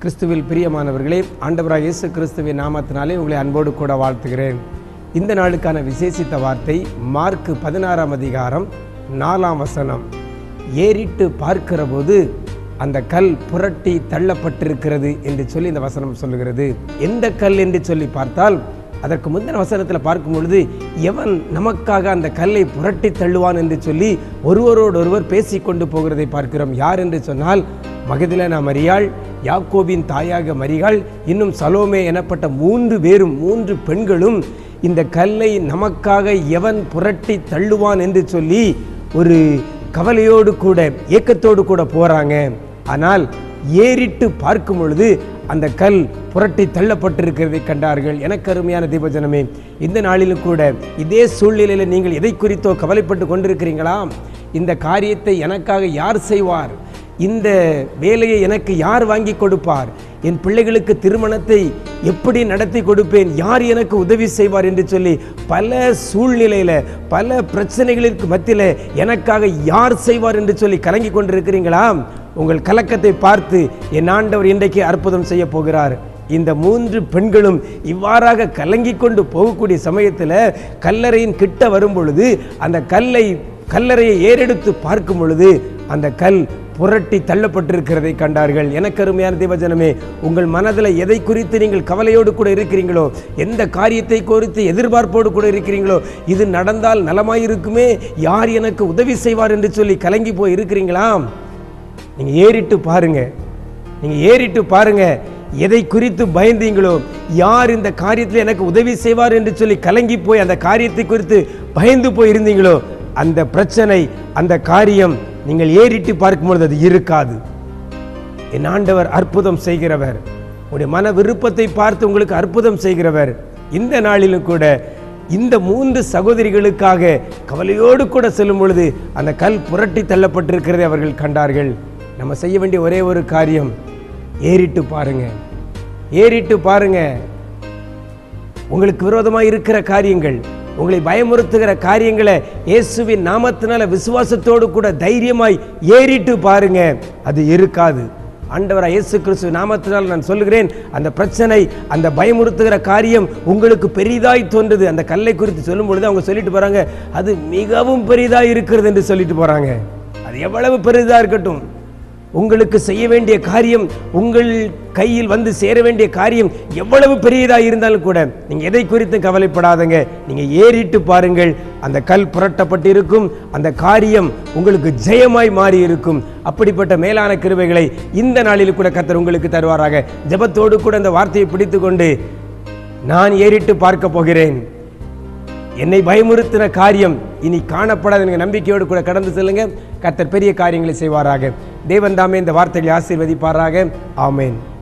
கிறிஸ்துவில் பிரியமானவர்களே ஆண்டவராக இயேசு கிறிஸ்துவின் நாமத்தினாலே உங்களை அன்போடு கூட வாழ்த்துகிறேன் இந்த நாளுக்கான விசேஷித்த வார்த்தை மார்க் பதினாறாம் அதிகாரம் நாலாம் வசனம் ஏறிட்டு பார்க்கிற போது அந்த கல் புரட்டி தள்ளப்பட்டிருக்கிறது என்று சொல்லி இந்த வசனம் சொல்லுகிறது எந்த கல் என்று சொல்லி பார்த்தால் அதற்கு முந்தின வசனத்தில் பார்க்கும் பொழுது எவன் நமக்காக அந்த கல்லை புரட்டி தள்ளுவான் என்று சொல்லி ஒருவரோடு ஒருவர் பேசிக்கொண்டு போகிறதை பார்க்கிறோம் யார் என்று சொன்னால் மகதிலேனா மரியாள் யாக்கோபின் தாயாக மரியாள் இன்னும் சலோமே எனப்பட்ட மூன்று பேரும் மூன்று பெண்களும் இந்த கல்லை நமக்காக எவன் புரட்டி தள்ளுவான் என்று சொல்லி ஒரு கவலையோடு கூட ஏக்கத்தோடு கூட போறாங்க ஆனால் ஏறிட்டு பார்க்கும் பொழுது அந்த கல் புரட்டி தள்ளப்பட்டிருக்கிறதை கண்டார்கள் எனக்கு அருமையான தீபஜனமே இந்த நாளிலும் கூட இதே சூழ்நிலையில் நீங்கள் எதை குறித்தோ கவலைப்பட்டு கொண்டிருக்கிறீங்களா இந்த காரியத்தை எனக்காக யார் செய்வார் இந்த வேலையை எனக்கு யார் வாங்கி கொடுப்பார் என் பிள்ளைகளுக்கு திருமணத்தை எப்படி நடத்தி கொடுப்பேன் யார் எனக்கு உதவி செய்வார் என்று சொல்லி பல சூழ்நிலையில் பல பிரச்சனைகளுக்கு மத்தியில் எனக்காக யார் செய்வார் என்று சொல்லி கலங்கி கொண்டிருக்கிறீங்களா உங்கள் கலக்கத்தை பார்த்து என் ஆண்டவர் இன்றைக்கு அற்புதம் செய்ய போகிறார் இந்த மூன்று பெண்களும் இவ்வாறாக கலங்கி கொண்டு போகக்கூடிய சமயத்தில் கல்லறையின் கிட்ட வரும் பொழுது அந்த கல்லை கல்லறையை ஏறெடுத்து பார்க்கும் பொழுது அந்த கல் புரட்டி தள்ளப்பட்டிருக்கிறதை கண்டார்கள் எனக்கு அருமையான தேவஜனமே உங்கள் மனதில் எதை குறித்து நீங்கள் கவலையோடு கூட இருக்கிறீங்களோ எந்த காரியத்தை குறித்து எதிர்பார்ப்போடு கூட இருக்கிறீங்களோ இது நடந்தால் நலமாயிருக்குமே யார் எனக்கு உதவி செய்வார் என்று சொல்லி கலங்கி போய் இருக்கிறீங்களா நீங்கள் ஏறிட்டு பாருங்க நீங்கள் ஏறிட்டு பாருங்க எதை குறித்து பயந்தீங்களோ யார் இந்த காரியத்தில் எனக்கு உதவி செய்வார் என்று சொல்லி கலங்கி போய் அந்த காரியத்தை குறித்து பயந்து போய் இருந்தீங்களோ அந்த பிரச்சனை அந்த காரியம் நீங்கள் ஏறிட்டு பார்க்கும்பொழுது அது இருக்காது என் ஆண்டவர் அற்புதம் செய்கிறவர் உடைய மன விருப்பத்தை பார்த்து உங்களுக்கு அற்புதம் செய்கிறவர் இந்த நாளிலும் கூட இந்த மூன்று சகோதரிகளுக்காக கவலையோடு கூட செல்லும் பொழுது அந்த கல் புரட்டி தள்ளப்பட்டிருக்கிறதை அவர்கள் கண்டார்கள் நம்ம செய்ய வேண்டிய ஒரே ஒரு காரியம் ஏறிட்டு பாருங்க ஏறிட்டு பாருங்க உங்களுக்கு விரோதமாக இருக்கிற காரியங்கள் உங்களை பயமுறுத்துகிற காரியங்களை இயேசுவின் நாமத்தினால விசுவாசத்தோடு கூட தைரியமாய் ஏறிட்டு பாருங்க அது இருக்காது ஆண்டவரா இயேசு கிறிஸ்து நாமத்தினால் நான் சொல்லுகிறேன் அந்த பிரச்சனை அந்த பயமுறுத்துகிற காரியம் உங்களுக்கு பெரிதாய் தோன்றுது அந்த கல்லை குறித்து சொல்லும் பொழுது அவங்க சொல்லிட்டு போறாங்க அது மிகவும் பெரிதாய் இருக்கிறது என்று சொல்லிட்டு போறாங்க அது எவ்வளவு பெரிதா இருக்கட்டும் உங்களுக்கு செய்ய வேண்டிய காரியம் உங்கள் கையில் வந்து சேர வேண்டிய காரியம் எவ்வளவு பெரியதாக இருந்தாலும் கூட நீங்கள் எதை குறித்து கவலைப்படாதங்க நீங்கள் ஏறிட்டு பாருங்கள் அந்த கல் புரட்டப்பட்டு இருக்கும் அந்த காரியம் உங்களுக்கு ஜெயமாய் மாறி இருக்கும் அப்படிப்பட்ட மேலான கிருபைகளை இந்த நாளில் கூட கத்தர் உங்களுக்கு தருவாராக ஜெபத்தோடு கூட அந்த வார்த்தையை பிடித்து கொண்டு நான் ஏறிட்டு பார்க்க போகிறேன் என்னை பயமுறுத்தின காரியம் இனி காணப்படாத நீங்கள் நம்பிக்கையோடு கூட கடந்து செல்லுங்க கர்த்தர் பெரிய காரியங்களை செய்வாராக தேவன் தாமே இந்த வார்த்தைகளை ஆசீர்வதிப்பாராக ஆமேன்